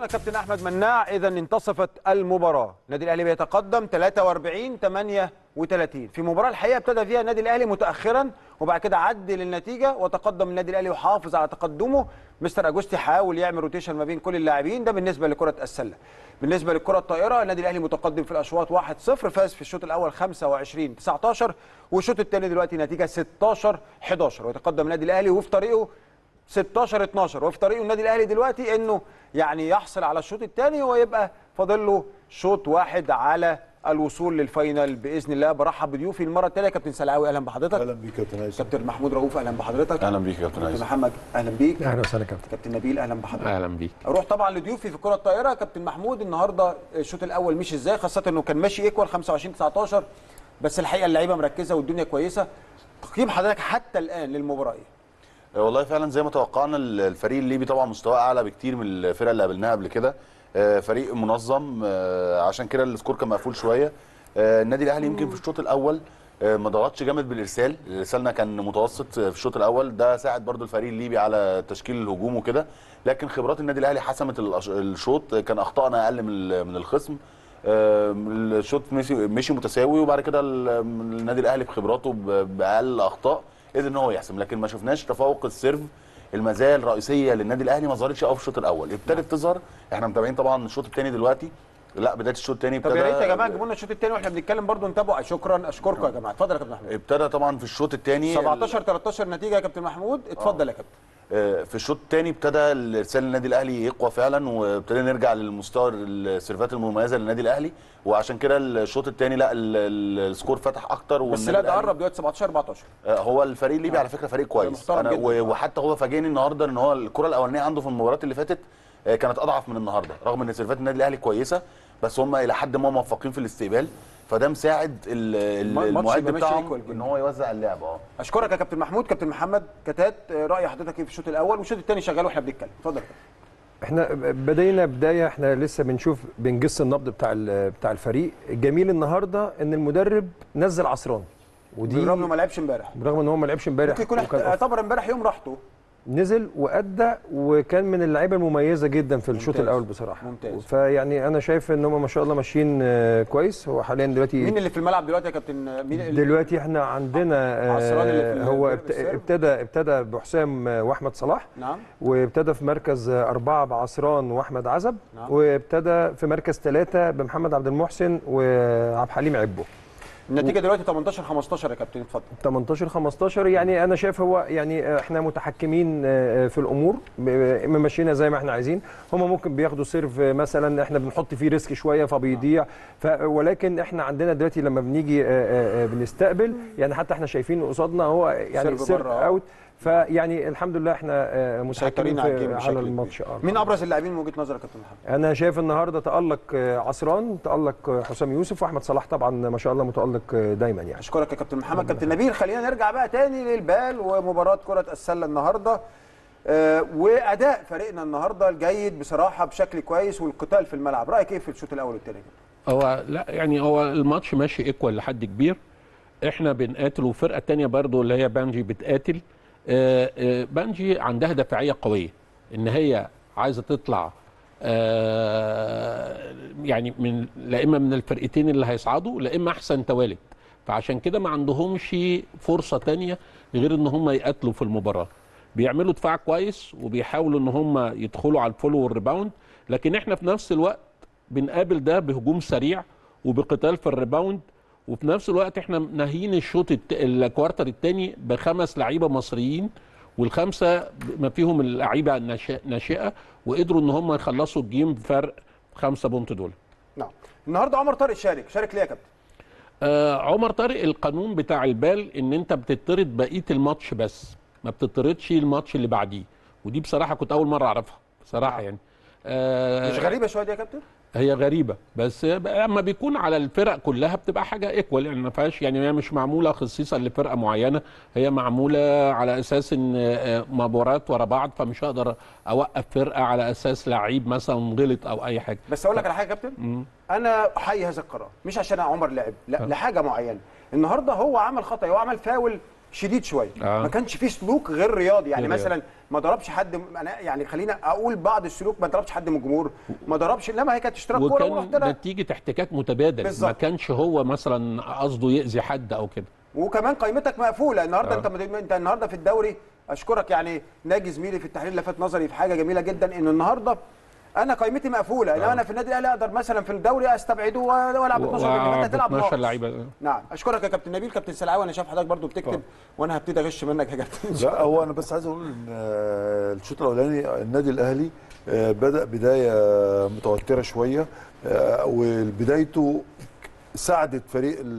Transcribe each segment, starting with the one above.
يا كابتن احمد مناع اذا انتصفت المباراه النادي الاهلي بيتقدم 43 38 في مباراه الحقيقه ابتدى فيها النادي الاهلي متاخرا وبعد كده عدل النتيجه وتقدم النادي الاهلي وحافظ على تقدمه مستر اجوستي حاول يعمل روتيشن ما بين كل اللاعبين ده بالنسبه لكره السله بالنسبه للكره الطائره النادي الاهلي متقدم في الاشواط 1-0 فاز في الشوط الاول 25 19 والشوط الثاني دلوقتي نتيجه 16 11 ويتقدم النادي الاهلي وفي طريقه 16 12 وفي طريقه النادي الاهلي دلوقتي انه يعني يحصل على الشوط الثاني ويبقى فاضل له شوط واحد على الوصول للفاينل باذن الله برحب بضيوفي المره الثانيه كابتن سلعاوي اهلا بحضرتك اهلا بيك يا كابتن هيثم كابتن محمود رؤوف اهلا بحضرتك اهلا بيك يا كابتن كابتن هيثم محمد اهلا بيك اهلا وسهلا كابتن كابتن نبيل اهلا بحضرتك اهلا بيك اروح طبعا لضيوفي في كره الطائره كابتن محمود النهارده الشوط الاول مشي ازاي خاصه انه كان ماشي ايكوال 25 19 بس الحقيقه اللعيبه مركزه والدنيا كويسه تقييم حضرتك حتى الان للمباراه ايه والله فعلا زي ما توقعنا الفريق الليبي طبعا مستواه اعلى بكتير من الفرق اللي قابلناها قبل كده آه، فريق منظم آه، عشان كده السكور كان مقفول شويه آه، النادي الاهلي يمكن في الشوط الاول آه، ما ضغطش جامد بالارسال ارسالنا كان متوسط في الشوط الاول ده ساعد برضو الفريق الليبي على تشكيل الهجوم وكده لكن خبرات النادي الاهلي حسمت الأش- الشوط كان اخطائنا اقل من ال- من الخصم آه، الشوط مشي مشي متساوي وبعد كده ال- النادي الاهلي بخبراته ب- باقل اخطاء قدر ان هو يحسم لكن ما شفناش تفوق السيرف المزايا الرئيسيه للنادي الاهلي ما ظهرتش قوي في الشوط الاول ابتدت تظهر احنا متابعين طبعا الشوط الثاني دلوقتي لا بدايه الشوط الثاني طب يا ريت يا جماعه جيبوا لنا الشوط الثاني واحنا بنتكلم برضو نتابعه شكرا اشكركم يا جماعه اتفضل يا كابتن محمود ابتدى طبعا في الشوط الثاني 17 13 نتيجه يا كابتن محمود اتفضل يا كابتن في الشوط الثاني ابتدى الارسال النادي الاهلي يقوى فعلا وابتدى نرجع للمستوى السيرفات المميزه للنادي الاهلي وعشان كده الشوط الثاني لا ال- ال- السكور فتح اكتر بس والنادي لا ده الأهلي- قرب دلوقتي 17 14 آه، هو الفريق الليبي على فكره فريق كويس محترم انا جداً. و- وحتى هو فاجئني النهارده ان هو الكره الاولانيه عنده في المباريات اللي فاتت آه، كانت اضعف من النهارده رغم ان سيرفات النادي الاهلي كويسه بس هم الى حد ما موفقين في الاستقبال فده مساعد ال- ال- الماتش المعد يبقى ماشي بتاعهم equal جداً. ان هو يوزع اللعب اه اشكرك يا كابتن محمود كابتن محمد كتات آه، راي حضرتك ايه في الشوط الاول والشوط الثاني شغال واحنا بنتكلم اتفضل يا كابتن. احنا بدينا بدايه احنا لسه بنشوف بنجس النبض بتاع ال- بتاع الفريق الجميل النهارده ان المدرب نزل عصران ودي بالرغم انه ما لعبش امبارح برغم ان هو ما لعبش امبارح ممكن يكون وكان أوف. اعتبر امبارح يوم راحته نزل وادى وكان من اللعيبه المميزه جدا في الشوط ممتاز. الاول بصراحه ممتاز. فيعني انا شايف ان هم ما شاء الله ماشيين آه، كويس هو حاليا دلوقتي مين اللي في الملعب دلوقتي يا كابتن مين اللي- دلوقتي احنا عندنا آه، عصران اللي في هو ال- ابت- السيرف. ابتدى ابتدى بحسام آه، واحمد صلاح نعم وابتدى في مركز آه، أربعة بعصران وأحمد عزب نعم. وابتدى في مركز ثلاثة بمحمد عبد المحسن وعبد الحليم عبو النتيجه دلوقتي 18 15 يا كابتن اتفضل 18 15 يعني انا شايف هو يعني احنا متحكمين آه، في الامور ب- ممشينا زي ما احنا عايزين هم ممكن بياخدوا سيرف مثلا احنا بنحط فيه ريسك شويه فبيضيع ف ولكن احنا عندنا دلوقتي لما بنيجي آه، آه، آه، بنستقبل يعني حتى احنا شايفين قصادنا هو يعني سيرف سيرف بره. اوت فيعني الحمد لله احنا آه، مسيطرين متحكمين على في- الجيم بشكل على كبير. الماتش آه. مين ابرز اللاعبين من وجهه نظرك يا كابتن محمد انا شايف النهارده تالق آه، عصران تالق آه، حسام يوسف واحمد صلاح طبعا ما شاء الله متالق آه، دايما يعني اشكرك يا كابتن محمد كابتن نبيل خلينا نرجع بقى تاني للبال ومباراه كره السله النهارده آه، واداء فريقنا النهارده الجيد بصراحه بشكل كويس والقتال في الملعب رايك ايه في الشوط الاول والثاني هو لا يعني هو الماتش ماشي ايكوال لحد كبير احنا بنقاتل والفرقه الثانيه برضو اللي هي بانجي بتقاتل آه، آه، بانجي عندها دفاعيه قويه ان هي عايزه تطلع آه، يعني من لا اما من الفرقتين اللي هيصعدوا لا اما احسن توالد فعشان كده ما عندهمش فرصه تانية غير ان هم يقاتلوا في المباراه بيعملوا دفاع كويس وبيحاولوا ان هم يدخلوا على الفولو والريباوند لكن احنا في نفس الوقت بنقابل ده بهجوم سريع وبقتال في الريباوند وفي نفس الوقت احنا ناهيين الشوط الت... الكوارتر الثاني بخمس لعيبه مصريين والخمسه ما فيهم اللعيبه الناشئه ناشئه وقدروا ان هم يخلصوا الجيم بفرق خمسه بونت دول نعم النهارده عمر طارق شارك شارك ليه يا كابتن آه عمر طارق القانون بتاع البال ان انت بتطرد بقيه الماتش بس ما بتطردش الماتش اللي بعديه ودي بصراحه كنت اول مره اعرفها بصراحه يعني آه مش غريبه شويه دي يا كابتن هي غريبه بس لما بيكون على الفرق كلها بتبقى حاجه ايكوال يعني ما فيهاش يعني هي مش معموله خصيصا لفرقه معينه هي معموله على اساس ان آه، مباريات ورا بعض فمش هقدر اوقف فرقه على اساس لعيب مثلا غلط او اي حاجه بس اقول لك على حاجه يا كابتن انا احيي هذا القرار مش عشان عمر لعب لا لحاجه معينه النهارده هو عمل خطا هو عمل فاول شديد شويه آه. ما كانش فيه سلوك غير رياضي يعني غير رياضي. مثلا ما ضربش حد أنا يعني خلينا اقول بعض السلوك ما ضربش حد من الجمهور ما ضربش انما هي كانت اشتراك كوره ورحت وكان أنا. نتيجه احتكاك متبادل بالظبط. ما كانش هو مثلا قصده يأذي حد او كده وكمان قيمتك مقفوله النهارده آه. انت مد- انت النهارده في الدوري اشكرك يعني ناجي زميلي في التحليل لفت نظري في حاجه جميله جدا ان النهارده انا قيمتي مقفوله انما انا في النادي الاهلي اقدر مثلا في الدوري استبعده و- والعب 12 انما انت تلعب 12 ناقص لعيبه نعم اشكرك يا كابتن نبيل كابتن سلعاوي انا شايف حضرتك برضو بتكتب وانا هبتدي اغش منك يا كابتن لا هو انا بس عايز اقول ان آه، الشوط الاولاني النادي الاهلي آه، بدا بدايه متوتره شويه آه، وبدايته ساعدت فريق ال-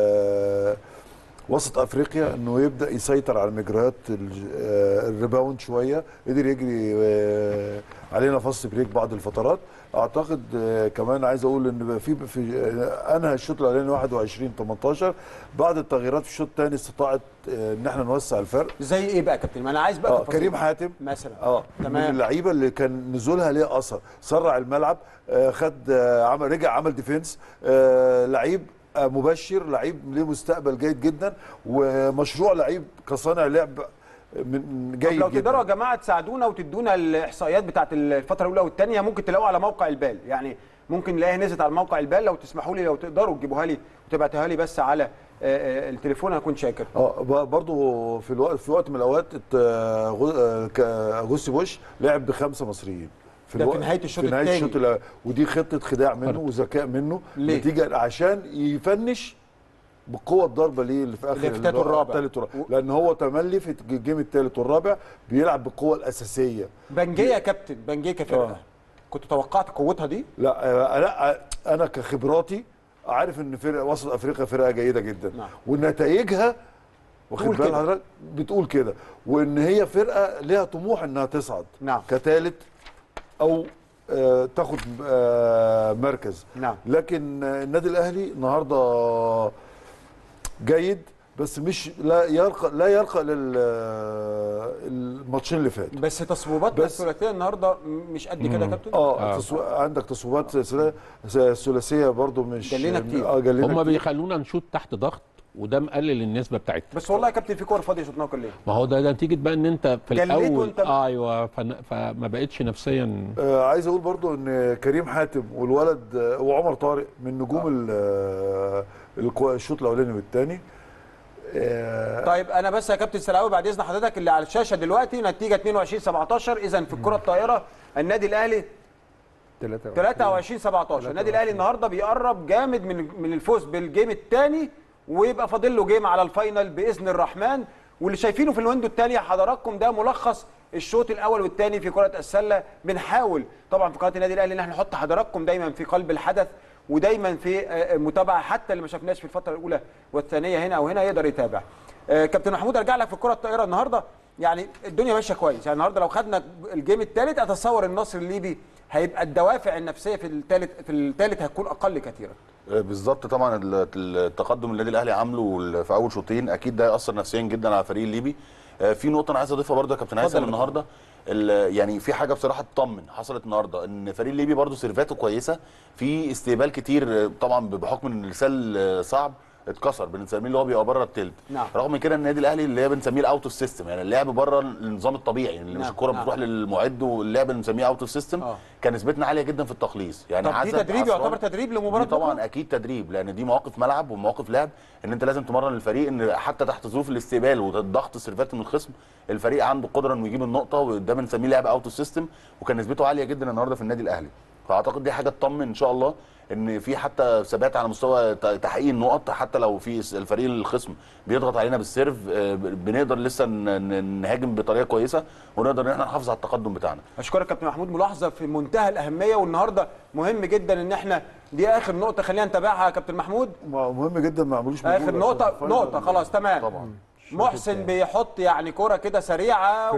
آه، وسط افريقيا انه يبدا يسيطر على مجريات الج- آه، الريباوند شويه قدر يجري آه، علينا فاست بريك بعض الفترات اعتقد آه، كمان عايز اقول ان بقى في في آه، انهى الشوط الاولاني 21 18 بعد التغييرات في الشوط الثاني استطاعت آه، ان احنا نوسع الفرق زي ايه بقى يا كابتن ما انا عايز بقى اه تفاصيل. كريم حاتم مثلا اه من تمام اللعيبه اللي كان نزولها ليه اثر سرع الملعب آه خد آه عمل رجع عمل ديفنس آه لعيب آه مبشر لعيب ليه مستقبل جيد جدا ومشروع لعيب كصانع لعب من طب جيد لو تقدروا يا جدا جماعه تساعدونا وتدونا الاحصائيات بتاعت الفتره الاولى والثانيه ممكن تلاقوها على موقع البال يعني ممكن نلاقيها نزلت على موقع البال لو تسمحوا لي لو تقدروا تجيبوها لي وتبعتوها لي بس على آه، آه، التليفون هكون شاكر اه ب- برضو في الوقت في وقت من الاوقات ات- آه، غو- آه، ك- اغوستي بوش لعب بخمسه مصريين ده في الوقت- نهاية الشوط في نهايه التاني. الشوط الأول. ودي خطه خداع منه وذكاء منه ليه؟ نتيجه عشان يفنش بقوه الضربه ليه اللي في اخر اللي في التالت والرابع. التالت والرابع لان هو تملي في الجيم الثالث والرابع بيلعب بالقوه الاساسيه بنجيه يا كابتن بنجيه كفرقه آه. كنت توقعت قوتها دي لا آه، لا آه، انا كخبراتي عارف ان فرقه وسط افريقيا فرقه جيده جدا نعم. ونتائجها واخد تقول بال كده. حضرتك بتقول كده وان هي فرقه ليها طموح انها تصعد نعم. كثالث او آه تاخد آه مركز نعم. لكن آه، النادي الاهلي النهارده جيد بس مش لا يرقى لا يرقى لل آه، الماتشين اللي فاتوا بس تصويبات بس- الثلاثيه النهارده مش قد كده يا كابتن اه تصو... عندك تصويبات سلا- ثلاثيه برضو مش جلينا كتير. اه جلينا هم كتير. بيخلونا نشوط تحت ضغط وده مقلل النسبه بتاعتنا بس والله يا كابتن في كور فاضيه شطناها كلها ما هو ده نتيجه بقى ان انت في جليت الاول وانت- آه ايوه فن- فما بقتش نفسيا آه عايز اقول برضو ان كريم حاتم والولد آه، وعمر طارق من نجوم ال- آه، الكو- الشوط الاولاني والثاني آه طيب انا بس يا كابتن سلاوي بعد اذن حضرتك اللي على الشاشه دلوقتي نتيجه 22 17 اذا في الكره الطائره النادي الاهلي 23 17 النادي الاهلي النهارده بيقرب جامد من من الفوز بالجيم الثاني ويبقى فاضل له جيم على الفاينل باذن الرحمن واللي شايفينه في الويندو الثانيه حضراتكم ده ملخص الشوط الاول والثاني في كره السله بنحاول طبعا في قناه النادي الاهلي ان احنا نحط حضراتكم دايما في قلب الحدث ودايما في آه، متابعه حتى اللي ما شافناش في الفتره الاولى والثانيه هنا او هنا يقدر يتابع آه، كابتن محمود ارجع لك في الكره الطائره النهارده يعني الدنيا ماشيه كويس يعني النهارده لو خدنا الجيم الثالث اتصور النصر الليبي هيبقى الدوافع النفسيه في الثالث في الثالث هتكون اقل كثيرا آه، بالظبط طبعا ال- التقدم النادي الاهلي عامله في اول شوطين اكيد ده هياثر نفسيا جدا على الفريق الليبي آه، في نقطه انا عايز اضيفها برضه يا كابتن هيثم اتفضل. النهارده ال- يعني في حاجه بصراحه تطمن حصلت النهارده ان الفريق الليبي برضه سيرفاته كويسه في استقبال كتير آه، طبعا بحكم ان الارسال آه، صعب اتكسر بنسميه اللي هو بيبقى بره التلت نعم. رغم كده النادي الاهلي اللي هي بنسميه الاوت اوف سيستم يعني اللعب بره النظام الطبيعي يعني مش نعم، الكره نعم. بتروح للمعد واللعب اللي بنسميه اوت اوف سيستم آه. كان نسبتنا عاليه جدا في التخليص يعني طب دي عزب تدريب عصام- يعتبر تدريب لمباراه دي طبعا بكرة؟ اكيد تدريب لان دي مواقف ملعب ومواقف لعب ان انت لازم تمرن الفريق ان حتى تحت ظروف الاستقبال وضغط السيرفات من الخصم الفريق عنده قدره انه يجيب النقطه وده بنسميه لعب اوت سيستم وكان نسبته عاليه جدا النهارده في النادي الاهلي فاعتقد دي حاجه تطمن ان شاء الله ان في حتى ثبات على مستوى ت- تحقيق النقط حتى لو في الفريق الخصم بيضغط علينا بالسيرف آه، بنقدر لسه ن- ن- نهاجم بطريقه كويسه ونقدر ان احنا نحافظ على التقدم بتاعنا اشكرك كابتن محمود ملاحظه في منتهى الاهميه والنهارده مهم جدا ان احنا دي اخر نقطه خلينا نتابعها يا كابتن محمود مهم جدا ما عملوش اخر مجهود نقطه عشان نقطه الفاينل. خلاص تمام طبعا محسن بيحط يعني كرة كده سريعة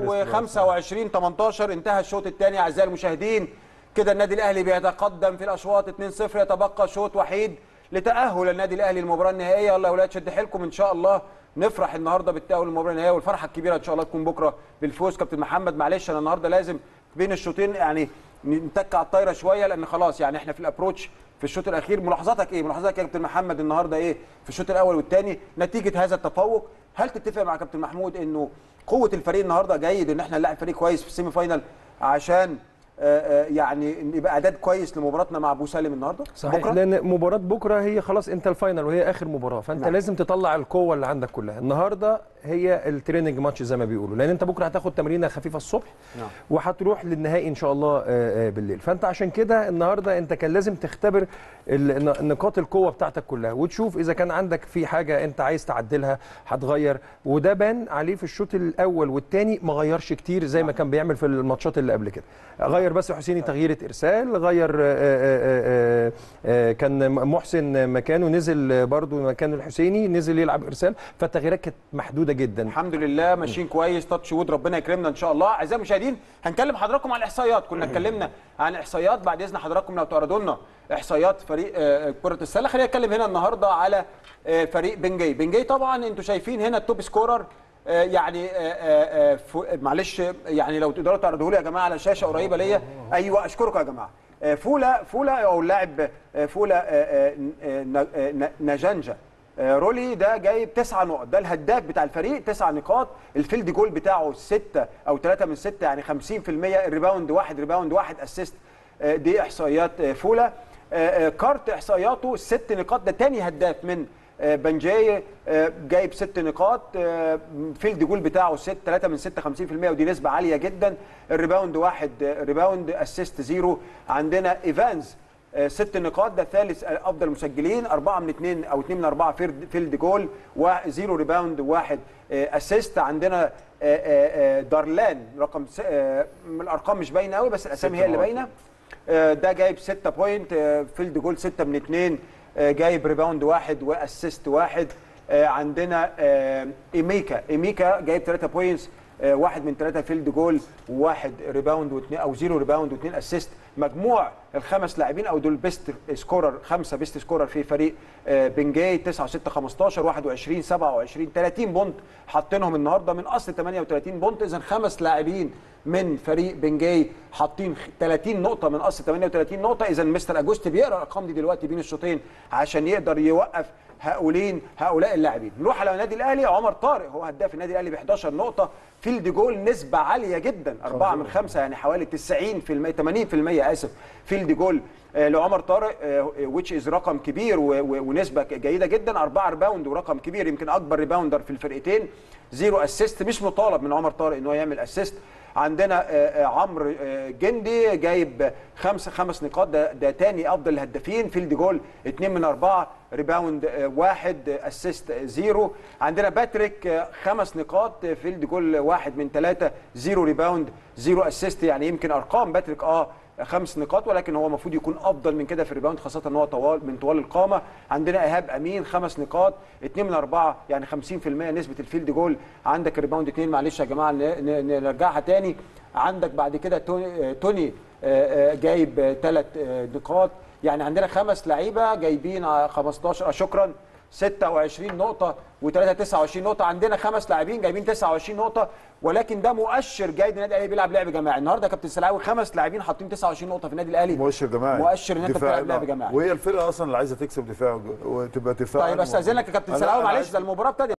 و25 18 انتهى الشوط الثاني اعزائي المشاهدين كده النادي الاهلي بيتقدم في الاشواط 2-0 يتبقى شوط وحيد لتأهل النادي الاهلي للمباراة النهائية يلا يا ولاد شد حيلكم ان شاء الله نفرح النهارده بالتأهل للمباراة النهائية والفرحة الكبيرة ان شاء الله تكون بكرة بالفوز كابتن محمد معلش انا النهارده لازم بين الشوطين يعني نتك على الطايرة شوية لان خلاص يعني احنا في الابروتش في الشوط الاخير ملاحظاتك ايه ملاحظاتك يا كابتن محمد النهارده ايه في الشوط الاول والثاني نتيجه هذا التفوق هل تتفق مع كابتن محمود انه قوه الفريق النهارده جيد ان احنا نلاعب فريق كويس في السيمي فاينال عشان آه، آه، يعني يبقى اعداد كويس لمباراتنا مع ابو سالم النهارده صحيح بكرة؟ لان مباراه بكره هي خلاص انت الفاينل وهي اخر مباراه فانت نعم. نعم. لازم تطلع القوه اللي عندك كلها النهارده هي التريننج ماتش زي ما بيقولوا لان انت بكره هتاخد تمرينه خفيفه الصبح نعم. وهتروح للنهائي ان شاء الله آه، آه، بالليل فانت عشان كده النهارده انت كان لازم تختبر ال- ن- نقاط القوه بتاعتك كلها وتشوف اذا كان عندك في حاجه انت عايز تعدلها هتغير وده بان عليه في الشوط الاول والثاني ما غيرش كتير زي ما كان بيعمل في الماتشات اللي قبل كده غير بس حسيني تغييره ارسال غير آه، آه، آه، آه، كان محسن مكانه نزل برضو مكان الحسيني نزل يلعب ارسال فالتغييرات كانت محدوده جدا الحمد لله ماشيين كويس تاتش وود ربنا يكرمنا ان شاء الله اعزائي المشاهدين هنكلم حضراتكم عن الاحصائيات كنا اتكلمنا عن احصائيات بعد اذن حضراتكم لو تعرضوا لنا احصائيات فريق آه، كره السله خلينا نتكلم هنا النهارده على آه، فريق بنجي بنجي طبعا انتوا شايفين هنا التوب سكورر آه، يعني آه، آه، آه، فو- معلش يعني لو تقدروا تعرضوه لي يا جماعه على شاشه قريبه ليا ايوه اشكركم يا جماعه آه، فولا فولا او اللاعب آه، فولا آه، آه، آه، ن- آه، ن- نجنجا آه، رولي ده جايب تسعة نقط ده الهداف بتاع الفريق تسع نقاط الفيلد جول بتاعه ستة او ثلاثة من ستة يعني 50% الريباوند واحد ريباوند واحد اسيست آه، دي احصائيات آه، فولا آه، آه، كارت احصائياته ست نقاط ده تاني هداف من آه، بنجاي آه، جايب ست نقاط آه، فيلد جول بتاعه ست 3 من 6 50% ودي نسبة عالية جدا الريباوند واحد آه، ريباوند اسيست زيرو عندنا ايفانز آه، ست نقاط ده ثالث افضل مسجلين اربعه من اثنين او اثنين من اربعه فيلد, فيلد جول وزيرو ريباوند وواحد آه، اسيست عندنا آه، آه، آه، دارلان رقم س- آه، من الارقام مش باينه قوي بس الاسامي هي اللي باينه آه، ده جايب 6 بوينت آه، فيلد جول 6 من 2 جايب ريباوند واحد واسيست واحد آه، عندنا آه، ايميكا ايميكا جايب 3 بوينتس آه، واحد من ثلاثة فيلد جول وواحد ريباوند واثنين او زيرو ريباوند واثنين اسيست مجموع الخمس لاعبين او دول بيست سكورر خمسه بيست سكورر في فريق آه، بنجاي 9 6 15 21 27 30 بونت حاطينهم النهارده من اصل 38 بونت اذا خمس لاعبين من فريق بنجاي حاطين خ- 30 نقطه من اصل 38 نقطه اذا مستر اجوست بيقرا الارقام دي دلوقتي بين الشوطين عشان يقدر يوقف هؤلاء هؤلاء اللاعبين نروح على النادي الاهلي عمر طارق هو هداف النادي الاهلي ب 11 نقطه فيلد جول نسبه عاليه جدا 4 من 5 يعني حوالي 90% 80% اسف فيلد جول آه، لعمر طارق ويتش از رقم كبير و- و- ونسبه ك- جيده جدا 4 ريباوند ورقم كبير يمكن اكبر ريباوندر في الفرقتين زيرو اسيست مش مطالب من عمر طارق ان هو يعمل اسيست عندنا آه، آه، عمرو آه، جندي جايب خمس خمس نقاط ده, ده تاني افضل الهدافين فيلد جول اثنين من اربعه ريباوند آه، واحد آه، اسيست زيرو عندنا باتريك آه، خمس نقاط آه، فيلد جول واحد من ثلاثه زيرو ريباوند زيرو اسيست يعني يمكن ارقام باتريك اه خمس نقاط ولكن هو المفروض يكون افضل من كده في الريباوند خاصه ان هو طوال من طوال القامه عندنا ايهاب امين خمس نقاط اثنين من اربعه يعني 50% نسبه الفيلد جول عندك الريباوند اثنين معلش يا جماعه ن- ن- نرجعها تاني عندك بعد كده توني, آه، توني آه، آه، جايب ثلاث نقاط يعني عندنا خمس لعيبه جايبين آه، 15 آه، شكرا 26 نقطة و3 29 نقطة عندنا خمس لاعبين جايبين 29 نقطة ولكن ده مؤشر جيد النادي الاهلي بيلعب لعب جماعي النهارده يا كابتن سلاوي خمس لاعبين حاطين 29 نقطة في النادي الاهلي مؤشر جماعي مؤشر ان انت دفاع- بتلعب لعب جماعي وهي الفرقه اصلا اللي عايزه تكسب دفاع وتبقى دفاع طيب استاذنك يا كابتن أنا- سلاوي أنا معلش عايز- ده المباراة ابتدت